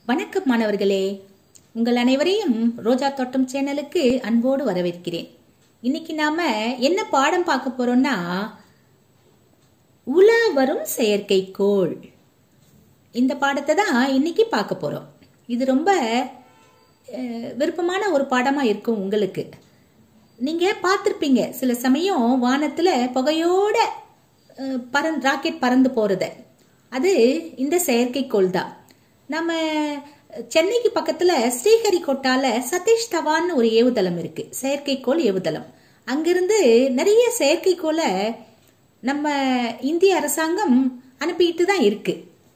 வணக்கம் மாணவர்களே உங்கள் அனைவரையும் ரோஜா தோட்டம் சேனலுக்கு அன்போடு வரவேற்கிறேன் இன்னைக்கு நாம என்ன பாடம் பார்க்க போறோம்னா உலா வரும் செயற்கைக்கோள் இந்த பாடத்தை தான் இன்னைக்கு பார்க்க போறோம் இது ரொம்ப அஹ், விருப்பமான ஒரு பாடமா இருக்கும் உங்களுக்கு நீங்க பார்த்திருப்பீங்க சில சமயம் வானத்துல புகையோட அஹ், பறந்து ராக்கெட் பறந்து போறத அது இந்த செயற்கைக்கோள் தான் நம்ம சென்னைக்கு பக்கத்துல ஸ்ரீஹரிகோட்டால சதீஷ் தவான்னு ஒரு ஏவுதளம் இருக்கு செயற்கைக்கோள் ஏவுதளம் அங்கிருந்து நிறைய செயற்கைக்கோளை நம்ம இந்திய அரசாங்கம் அனுப்பிட்டு தான் இருக்கு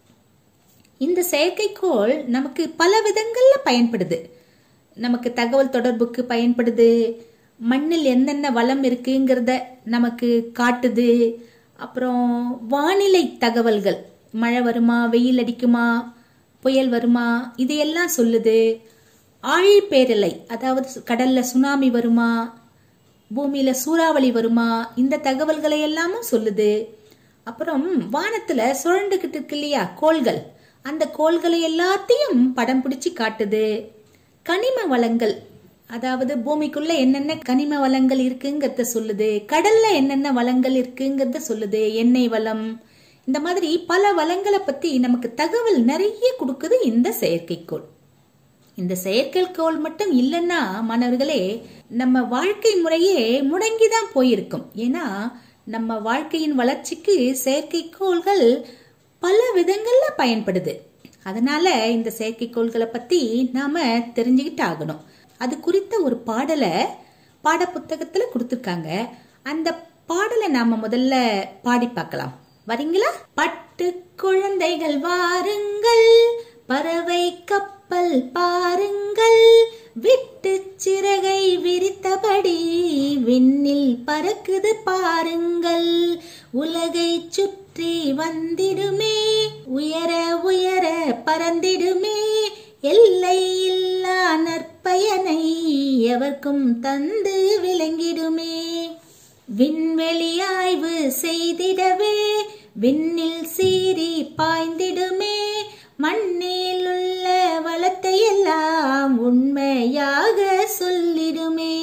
இந்த செயற்கைக்கோள் நமக்கு பல விதங்கள்ல பயன்படுது நமக்கு தகவல் தொடர்புக்கு பயன்படுது மண்ணில் என்னென்ன வளம் இருக்குங்கிறத நமக்கு காட்டுது அப்புறம் வானிலை தகவல்கள் மழை வருமா வெயில் அடிக்குமா புயல் வருமா இதையெல்லாம் சொல்லுது ஆழிப்பேரலை அதாவது கடல்ல சுனாமி வருமா பூமியில சூறாவளி வருமா இந்த தகவல்களை எல்லாமும் சொல்லுது அப்புறம் வானத்துல சுழண்டுகிட்டு இருக்கு இல்லையா கோள்கள் அந்த கோள்களை எல்லாத்தையும் படம் பிடிச்சு காட்டுது கனிம வளங்கள் அதாவது பூமிக்குள்ள என்னென்ன கனிம வளங்கள் இருக்குங்கிறத சொல்லுது கடல்ல என்னென்ன வளங்கள் இருக்குங்கிறத சொல்லுது எண்ணெய் வளம் இந்த மாதிரி பல வளங்களை பத்தி நமக்கு தகவல் நிறைய கொடுக்குது இந்த செயற்கைக்கோள் இந்த செயற்கைக்கோள் மட்டும் இல்லைன்னா மாணவர்களே நம்ம வாழ்க்கை முறையே முடங்கிதான் போயிருக்கும் ஏன்னா நம்ம வாழ்க்கையின் வளர்ச்சிக்கு செயற்கைக்கோள்கள் பல விதங்கள்ல பயன்படுது அதனால இந்த செயற்கைக்கோள்களை பத்தி நாம தெரிஞ்சுக்கிட்டு ஆகணும் அது குறித்த ஒரு பாடலை பாட புத்தகத்துல கொடுத்துருக்காங்க அந்த பாடலை நாம முதல்ல பாடி பார்க்கலாம் வரீங்களா பட்டு குழந்தைகள் வாருங்கள் பறவை கப்பல் பாருங்கள் விட்டு சிறகை விரித்தபடி விண்ணில் பறக்குது பாருங்கள் உலகை சுற்றி வந்திடுமே உயர உயர பறந்திடுமே எல்லை இல்லா நற்பயனை எவர்க்கும் தந்து விளங்கிடுமே விண்வெளி ஆய்வு செய்திடவே விண்ணில் சீறி பாய்ந்திடுமே மண்ணில் உள்ள வளத்தை எல்லாம் உண்மையாக சொல்லிடுமே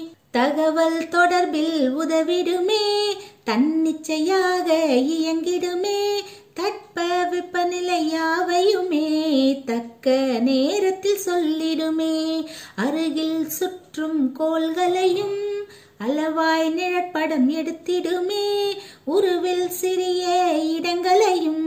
தகவல் தொடர்பில் உதவிடுமே தன்னிச்சையாக இயங்கிடுமே தட்ப வெப்பநிலை யாவையுமே தக்க நேரத்தில் சொல்லிடுமே அருகில் சுற்றும் கோள்களையும் அளவாய் நிழற்படம் எடுத்திடுமே உருவில் சிறிய இடங்களையும்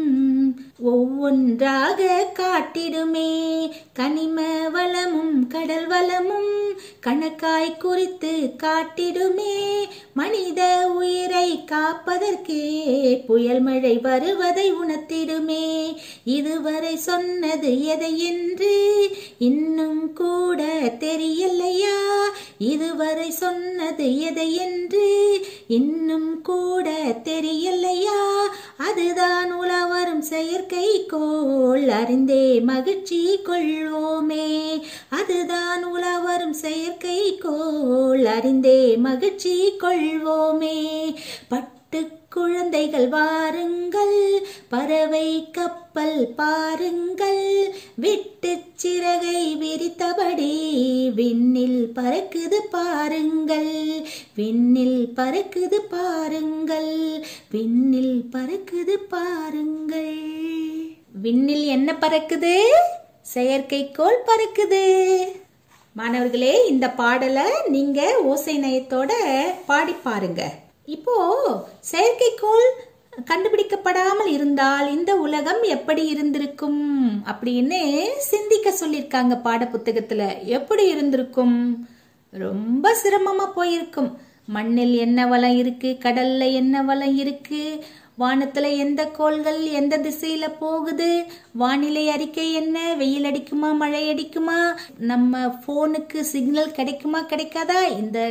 ஒவ்வொன்றாக காட்டிடுமே கனிம வளமும் கடல் வளமும் கணக்காய் குறித்து காட்டிடுமே மனித உயிரை காப்பதற்கே புயல் மழை வருவதை உணர்த்திடுமே இதுவரை சொன்னது எதை என்று இன்னும் கூட தெரியலையா இதுவரை சொன்னது எதை என்று இன்னும் கூட தெரியலையா அதுதான் உலவரும் செயற்கை கோள் அறிந்தே மகிழ்ச்சி கொள்வோமே அதுதான் உலவரும் செயற்கை கோள் அறிந்தே மகிழ்ச்சி கொள்வோமே பட்டு குழந்தைகள் வாருங்கள் பறவை கப்பல் பாருங்கள் விட்டு சிறகை விரித்தபடி விண்ணில் பறக்குது பாருங்கள் விண்ணில் பறக்குது பாருங்கள் விண்ணில் பறக்குது பாருங்கள் விண்ணில் என்ன பறக்குது செயற்கைக்கோள் பறக்குது மாணவர்களே இந்த பாடலை நீங்க ஓசை நயத்தோட பாடி பாருங்க இப்போ செயற்கைக்கோள் கண்டுபிடிக்கப்படாமல் இருந்தால் இந்த உலகம் எப்படி இருந்திருக்கும் அப்படின்னு சிந்திக்க சொல்லியிருக்காங்க பாட புத்தகத்துல எப்படி இருந்திருக்கும் ரொம்ப சிரமமா போயிருக்கும் மண்ணில் என்ன வளம் இருக்கு கடல்ல என்ன வளம் இருக்கு வானத்துல எந்த கோள்கள் எந்த திசையில போகுது வானிலை அறிக்கை என்ன வெயில் அடிக்குமா மழை அடிக்குமா நம்ம போனுக்கு சிக்னல் கிடைக்குமா கிடைக்காதா இந்த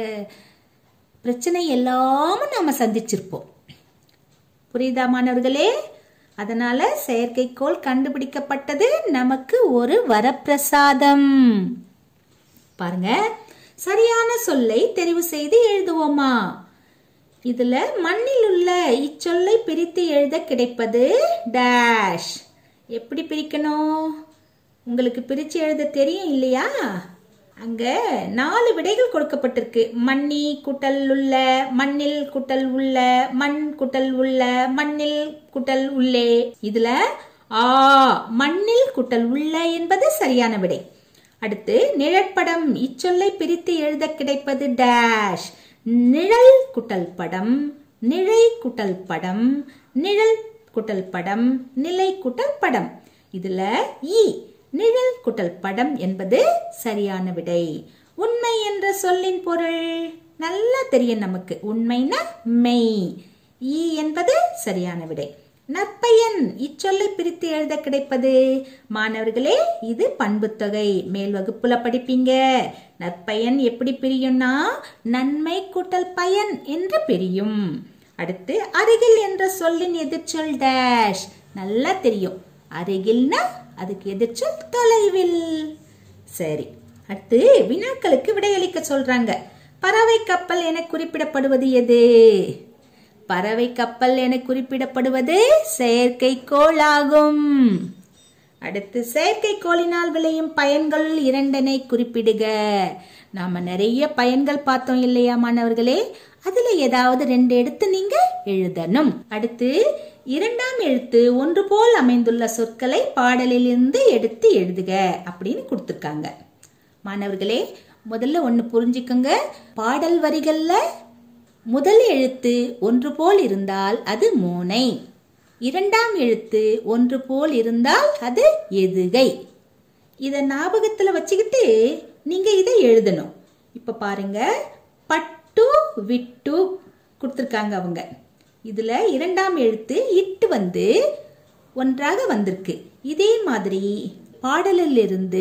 பிரச்சனை எல்லாமும் நாம சந்திச்சிருப்போம் புரியுதா மாணவர்களே அதனால செயற்கைக்கோள் கண்டுபிடிக்கப்பட்டது நமக்கு ஒரு வரப்பிரசாதம் பாருங்க சரியான சொல்லை தெரிவு செய்து எழுதுவோமா இதுல மண்ணில் உள்ள இச்சொல்லை பிரித்து எழுத கிடைப்பது டேஷ் எப்படி பிரிக்கணும் உங்களுக்கு பிரிச்சு எழுத தெரியும் இல்லையா அங்க நாலு விடைகள் கொடுக்கப்பட்டிருக்கு மண்ணி குட்டல் உள்ள மண்ணில் குட்டல் உள்ள மண் குட்டல் உள்ள மண்ணில் குட்டல் உள்ளே இதுல ஆ மண்ணில் குட்டல் உள்ள என்பது சரியான விடை அடுத்து நிழற்படம் இச்சொல்லை பிரித்து எழுத கிடைப்பது டேஷ் நிழல் குட்டல் படம் நிழை குட்டல் படம் நிழல் குட்டல் படம் நிலை குட்டல் படம் இதுல ஈ நிழல் குட்டல் படம் என்பது சரியான விடை உண்மை என்ற சொல்லின் பொருள் நல்லா தெரியும் நமக்கு உண்மைனா மெய் ஈ என்பது சரியான விடை நற்பயன் இச்சொல்லை பிரித்து எழுத கிடைப்பது மாணவர்களே இது பண்புத்தொகை மேல் வகுப்புல படிப்பீங்க நற்பயன் எப்படி பிரியும்னா நன்மை கூட்டல் பயன் என்று பிரியும் அடுத்து அருகில் என்ற சொல்லின் எதிர்ச்சொல் டேஷ் நல்லா தெரியும் அருகில்னா அதுக்கு எதிர்ச்சொல் தொலைவில் சரி அடுத்து வினாக்களுக்கு விடையளிக்க சொல்றாங்க பறவை கப்பல் என குறிப்பிடப்படுவது எது பறவை கப்பல் என குறிப்பிடப்படுவது செயற்கைக்கோள் ஆகும் அடுத்து செயற்கைக்கோளினால் விளையும் பயன்கள் இரண்டனை குறிப்பிடுக நாம நிறைய பயன்கள் பார்த்தோம் இல்லையா மாணவர்களே அதுல ஏதாவது ரெண்டு எடுத்து நீங்க எழுதணும் அடுத்து இரண்டாம் எழுத்து ஒன்று போல் அமைந்துள்ள சொற்களை பாடலிலிருந்து எடுத்து எழுதுக அப்படின்னு கொடுத்துருக்காங்க மாணவர்களே முதல்ல ஒன்னு புரிஞ்சுக்கோங்க பாடல் வரிகள்ல முதல் எழுத்து ஒன்று போல் இருந்தால் அது மோனை இரண்டாம் எழுத்து ஒன்று போல் இருந்தால் அது எதுகை இத ஞாபகத்துல வச்சுக்கிட்டு நீங்க இதை எழுதணும் இப்ப பாருங்க பட்டு விட்டு கொடுத்துருக்காங்க அவங்க இதுல இரண்டாம் எழுத்து இட்டு வந்து ஒன்றாக வந்திருக்கு இதே மாதிரி பாடலில் இருந்து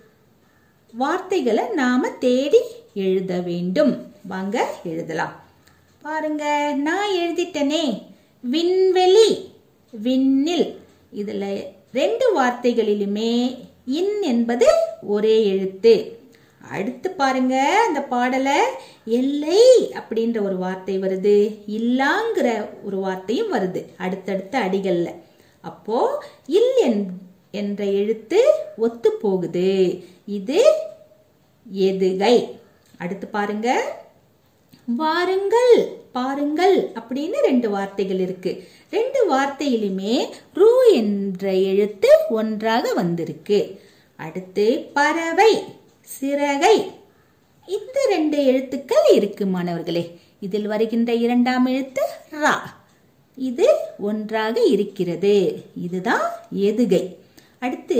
வார்த்தைகளை நாம தேடி எழுத வேண்டும் வாங்க எழுதலாம் பாருங்க நான் எழுதிட்டனே விண்வெளி விண்ணில் இதுல ரெண்டு வார்த்தைகளிலுமே இன் என்பது ஒரே எழுத்து அடுத்து பாருங்க அந்த பாடலை எல்லை அப்படின்ற ஒரு வார்த்தை வருது இல்லாங்கிற ஒரு வார்த்தையும் வருது அடுத்தடுத்த அடிகள்ல அப்போ இல் என்ற எழுத்து ஒத்து போகுது இது எதுகை அடுத்து பாருங்க வாருங்கள் பாருங்கள் அப்படின்னு ரெண்டு வார்த்தைகள் இருக்கு ரெண்டு வார்த்தையிலுமே ரூ என்ற எழுத்து ஒன்றாக வந்திருக்கு அடுத்து பறவை சிறகை இந்த ரெண்டு எழுத்துக்கள் இருக்கு மாணவர்களே இதில் வருகின்ற இரண்டாம் எழுத்து ரா இது ஒன்றாக இருக்கிறது இதுதான் எதுகை அடுத்து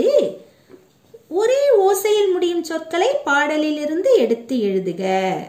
ஒரே ஓசையில் முடியும் சொற்களை பாடலில் இருந்து எடுத்து எழுதுக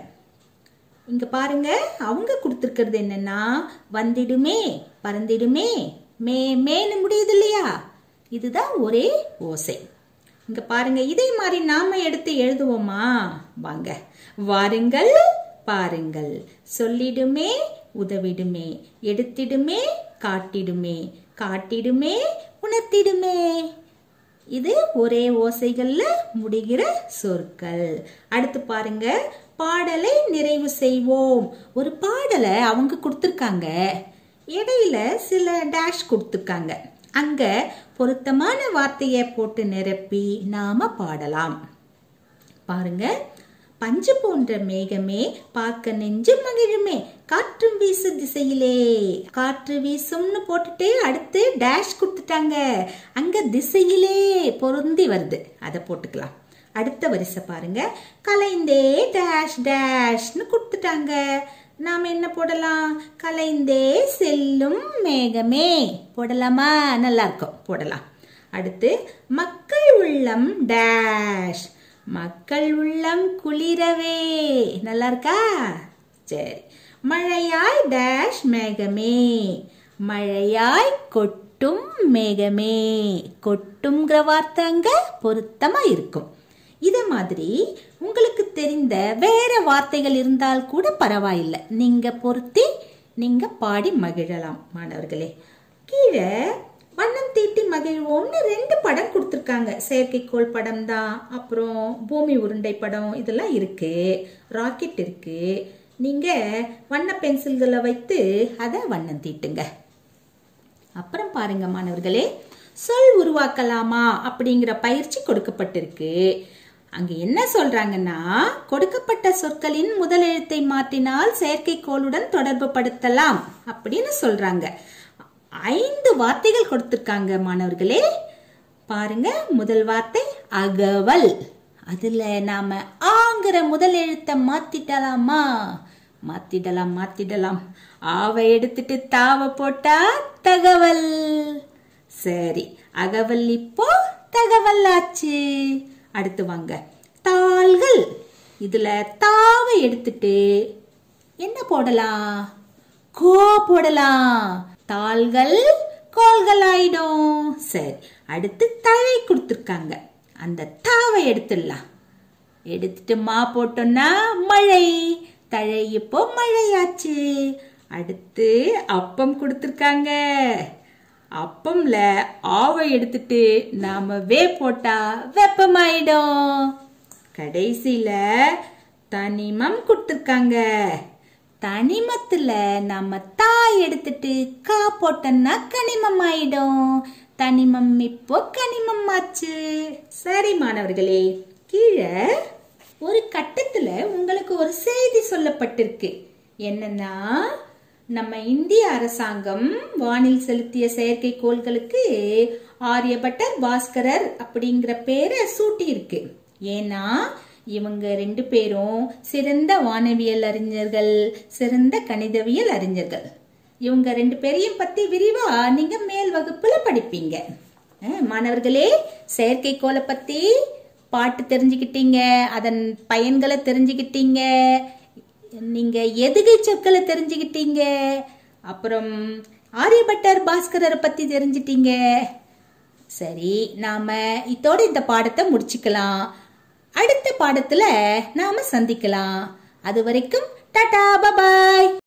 இங்க பாருங்க அவங்க கொடுத்துருக்கிறது என்னன்னா வந்திடுமே பறந்திடுமே மே மேன்னு முடியுது இல்லையா இதுதான் ஒரே ஓசை இங்க பாருங்க இதே மாதிரி நாம எடுத்து எழுதுவோமா வாங்க வாருங்கள் பாருங்கள் சொல்லிடுமே உதவிடுமே எடுத்திடுமே காட்டிடுமே காட்டிடுமே உணர்த்திடுமே இது ஒரே ஓசைகள்ல முடிகிற சொற்கள் அடுத்து பாருங்க பாடலை நிறைவு செய்வோம் ஒரு பாடலை அவங்க கொடுத்துருக்காங்க இடையில சில டேஷ் கொடுத்துருக்காங்க அங்க பொருத்தமான வார்த்தையை போட்டு நிரப்பி நாம பாடலாம் பாருங்க பஞ்சு போன்ற மேகமே பார்க்க நெஞ்சு மகிழுமே காற்றும் வீசு திசையிலே காற்று வீசும்னு போட்டுட்டு அடுத்து டேஷ் கொடுத்துட்டாங்க அங்க திசையிலே பொருந்தி வருது அதை போட்டுக்கலாம் அடுத்த வரிசை பாருங்க கலைந்தே டேஷ் டேஷ்னு கொடுத்துட்டாங்க நாம என்ன போடலாம் கலைந்தே செல்லும் மேகமே போடலாமா நல்லா இருக்கும் போடலாம் அடுத்து மக்கள் உள்ளம் டேஷ் மக்கள் உள்ளம் குளிரவே நல்லா இருக்கா சரி மழையாய் டேஷ் மேகமே மழையாய் கொட்டும் மேகமே கொட்டுங்கிற வார்த்தை அங்க பொருத்தமா இருக்கும் இத மாதிரி உங்களுக்கு தெரிந்த வேற வார்த்தைகள் இருந்தால் கூட பரவாயில்லை நீங்க பொருத்தி நீங்க பாடி மகிழலாம் மாணவர்களே கீழே வண்ணம் தீட்டி மகிழ்வோம்னு ரெண்டு படம் கொடுத்துருக்காங்க செயற்கைக்கோள் படம் தான் அப்புறம் பூமி உருண்டை படம் இதெல்லாம் இருக்கு ராக்கெட் இருக்கு நீங்க வண்ண பென்சில்களை வைத்து அதை வண்ணம் தீட்டுங்க அப்புறம் பாருங்க மாணவர்களே சொல் உருவாக்கலாமா அப்படிங்கிற பயிற்சி கொடுக்கப்பட்டிருக்கு அங்க என்ன சொல்றாங்கன்னா கொடுக்கப்பட்ட சொற்களின் முதல் எழுத்தை மாற்றினால் செயற்கைக்கோளுடன் தொடர்பு படுத்தலாம் அப்படின்னு சொல்றாங்க ஐந்து வார்த்தைகள் கொடுத்திருக்காங்க மாணவர்களே பாருங்க முதல் வார்த்தை அகவல் அதுல நாம ஆங்கிற முதல் எழுத்தை மாத்திடலாமா மாத்திடலாம் மாத்திடலாம் ஆவை எடுத்துட்டு தாவ போட்டா தகவல் சரி அகவல் இப்போ தகவல் ஆச்சு அடுத்து வாங்க தாள்கள் இதுல தாவை எடுத்துட்டு என்ன போடலாம் கோ போடலாம் தாள்கள் கோள்கள் ஆயிடும் சரி அடுத்து தழை கொடுத்துருக்காங்க அந்த தாவை எடுத்துடலாம் எடுத்துட்டு மா போட்டோம்னா மழை தழை இப்போ மழையாச்சு அடுத்து அப்பம் கொடுத்துருக்காங்க அப்பம்ல ஆவை எடுத்துட்டு நாம வே போட்டா வெப்பமாயிடும் கடைசியில தனிமம் கொடுத்துருக்காங்க தனிமத்துல நம்ம தாய் எடுத்துட்டு கா போட்டோம்னா கனிமம் ஆயிடும் தனிமம் இப்போ கனிமம் ஆச்சு சரி மாணவர்களே கீழே ஒரு கட்டத்துல உங்களுக்கு ஒரு செய்தி சொல்லப்பட்டிருக்கு என்னன்னா நம்ம இந்திய அரசாங்கம் வானில் செலுத்திய செயற்கைக்கோள்களுக்கு ஆரியபட்டர் பாஸ்கரர் அப்படிங்கிற பேரை சூட்டி இருக்கு ஏன்னா இவங்க ரெண்டு பேரும் சிறந்த வானவியல் அறிஞர்கள் சிறந்த கணிதவியல் அறிஞர்கள் இவங்க ரெண்டு பேரையும் பத்தி விரிவா நீங்க மேல் வகுப்புல படிப்பீங்க அஹ், மாணவர்களே செயற்கைக்கோளை பத்தி பாட்டு தெரிஞ்சுக்கிட்டீங்க அதன் பயன்களை தெரிஞ்சுக்கிட்டீங்க நீங்க எதுகை சொற்களை தெரிஞ்சுக்கிட்டீங்க அப்புறம் ஆரியபட்டர் பாஸ்கரரை பத்தி தெரிஞ்சிட்டீங்க சரி நாம இதோட இந்த பாடத்தை முடிச்சுக்கலாம் அடுத்த பாடத்துல நாம சந்திக்கலாம் அது வரைக்கும் டாடா பபாய்